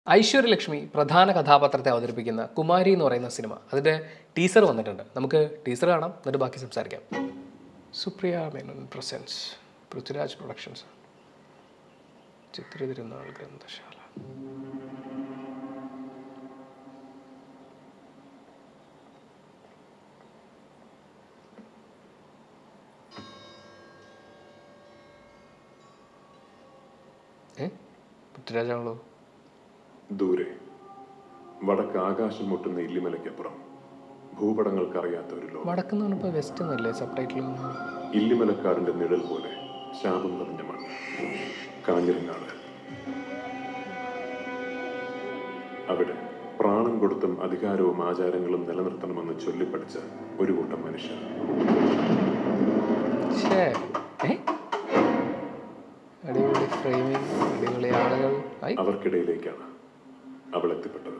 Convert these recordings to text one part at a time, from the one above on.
ഐശ്വര്യലക്ഷ്മി പ്രധാന കഥാപാത്രത്തെ അവതരിപ്പിക്കുന്ന കുമാരി എന്ന് പറയുന്ന സിനിമ അതിൻ്റെ ടീസർ വന്നിട്ടുണ്ട് നമുക്ക് ടീസർ കാണാം എന്നിട്ട് ബാക്കി സംസാരിക്കാം സുപ്രിയ മേനോൻ പ്രസൻസ് പൃഥ്വിരാജ് പ്രൊഡക്ഷൻസ് ചിത്ര തിരുനാൾ ഗ്രന്ഥശാല ഏ പൃഥ്വിരാജാണല്ലോ ദൂരെ വടക്ക് ആകാശം മുട്ടുന്ന ഇല്ലിമലയ്ക്കപ്പുറം ഭൂപടങ്ങൾക്കറിയാത്ത ഒരു ലോകം വടക്കെന്ന് പറഞ്ഞപ്പോൾ വെസ്റ്റ് എന്നല്ലേ സബ് ടൈറ്റിൽ ഇല്ലിമലക്കാടിന്റെ നിഴൽ പോലെ ശാപം നിറഞ്ഞ മണ്ണ് കാഞ്ഞിരങ്ങാട് അവിടെ പ്രാണം കൊടുത്തും അധികാരവും ആചാരങ്ങളും നിലനിർത്തണമെന്ന് ചൊല്ലിപ്പഠിച്ച ഒരു കൂട്ടം മനുഷ്യർ ഷേ ഏ അടിപൊളി ഫ്രെയിമിങ് അടിപൊളി ആളുകൾ ഐ അവർക്കിടയിലേക്കാണ് അവൾ എത്തിപ്പെട്ടത്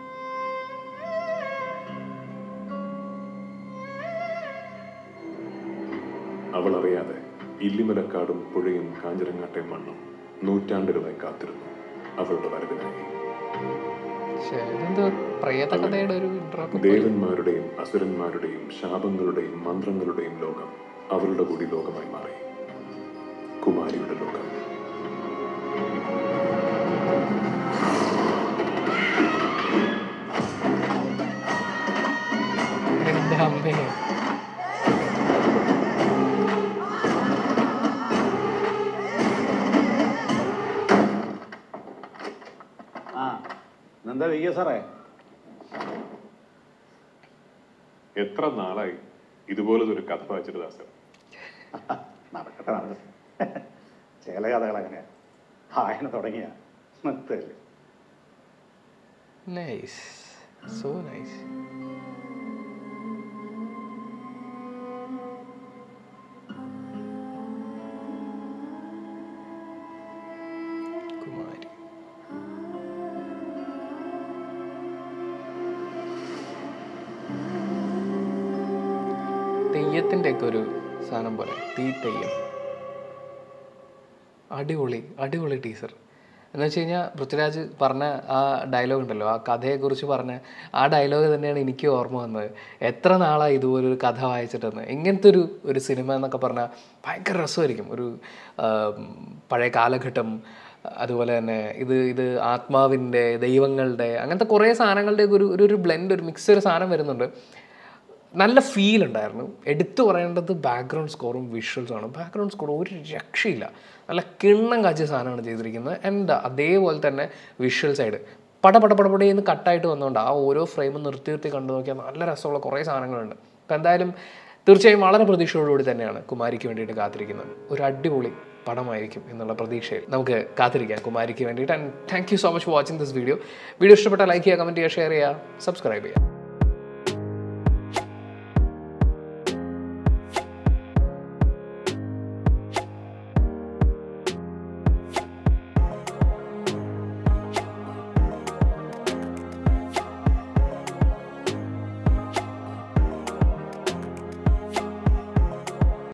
അവൾ അറിയാതെ ഇല്ലിമലക്കാടും പുഴയും കാഞ്ഞിരങ്ങാട്ടെ മണ്ണും നൂറ്റാണ്ടുകളായി കാത്തിരുന്നു അവളുടെ വരവിനായി ഷേ ഇതെന്തോ പ്രേത കഥയുടെ ഒരു intro ഒക്കെ പോലെ. ദേവന്മാരുടെയും അസുരന്മാരുടെയും ശാപങ്ങളുടെയും മന്ത്രങ്ങളുടെയും ലോകം അവളുടെ കൂടി ലോകമായി മാറി കുമാരിയുടെ ലോകം എൻ്റെ അമ്മേ ആ എന്താ വയ്യ സാറേ എത്ര നാളായി ഇതുപോലത്തെ ഒരു കഥ വായിച്ചിട്ട് ദാസൻ നടക്കട്ടെ നടക്കട്ടെ ചില കഥകൾ അങ്ങനെയാ വായന തുടങ്ങിയ നിർത്തല്ലേ നൈസ് സോ നൈസ് കുമാരി തെയ്യത്തിൻ്റെ ഒക്കെ ഒരു സാധനം പോലെ തീ തെയ്യം അടിപൊളി അടിപൊളി ടീസർ എന്ന് വെച്ച് കഴിഞ്ഞാൽ പൃഥ്വിരാജ് പറഞ്ഞ ആ ഡയലോഗ് ഉണ്ടല്ലോ ആ കഥയെക്കുറിച്ച് പറഞ്ഞ ആ ഡയലോഗ് തന്നെയാണ് എനിക്ക് ഓർമ്മ വന്നത് എത്ര നാളായി ഇതുപോലൊരു കഥ വായിച്ചിട്ടെന്ന് ഇങ്ങനത്തെ ഒരു ഒരു സിനിമ എന്നൊക്കെ പറഞ്ഞാൽ ഭയങ്കര രസമായിരിക്കും ഒരു ആ, പഴയ കാലഘട്ടം അതുപോലെ തന്നെ ഇത് ഇത് ആത്മാവിൻ്റെ ദൈവങ്ങളുടെ അങ്ങനത്തെ കുറേ സാധനങ്ങളുടെ ഒരു ഒരു ഒരു ബ്ലെൻഡ് ഒരു മിക്സ് ഒരു സാധനം വരുന്നുണ്ട് നല്ല ഫീൽ ഉണ്ടായിരുന്നു എടുത്തു പറയേണ്ടത് ബാക്ക്ഗ്രൗണ്ട് സ്കോറും വിഷ്വൽസും ആണ് ബാക്ക്ഗ്രൗണ്ട് സ്കോർ ഒരു രക്ഷയില്ല നല്ല കിണ്ണം കാച്ചിയ സാധനമാണ് ചെയ്തിരിക്കുന്നത് ആൻഡ് അതേപോലെ തന്നെ വിഷ്വൽ സൈഡ് പട പട പടപടയെന്ന് കട്ടായിട്ട് വന്നുകൊണ്ട് ആ ഓരോ ഫ്രെയിമും നിർത്തി നിർത്തി കണ്ടു നോക്കിയാൽ നല്ല രസമുള്ള കുറേ സാധനങ്ങളുണ്ട് അപ്പം എന്തായാലും തീർച്ചയായും വളരെ പ്രതീക്ഷയോടുകൂടി തന്നെയാണ് കുമാരിക്ക് വേണ്ടിയിട്ട് കാത്തിരിക്കുന്നത് ഒരു അടിപൊളി പടമായിരിക്കും എന്നുള്ള പ്രതീക്ഷയിൽ നമുക്ക് കാത്തിരിക്കാം കുമാരിക്ക് വേണ്ടിയിട്ട് and thank you so much for watching this video video ഇഷ്ടപ്പെട്ടാൽ ലൈക്ക് ചെയ്യുക കമൻറ്റ് ചെയ്യുക ഷെയർ ചെയ്യുക സബ്സ്ക്രൈബ് ചെയ്യുക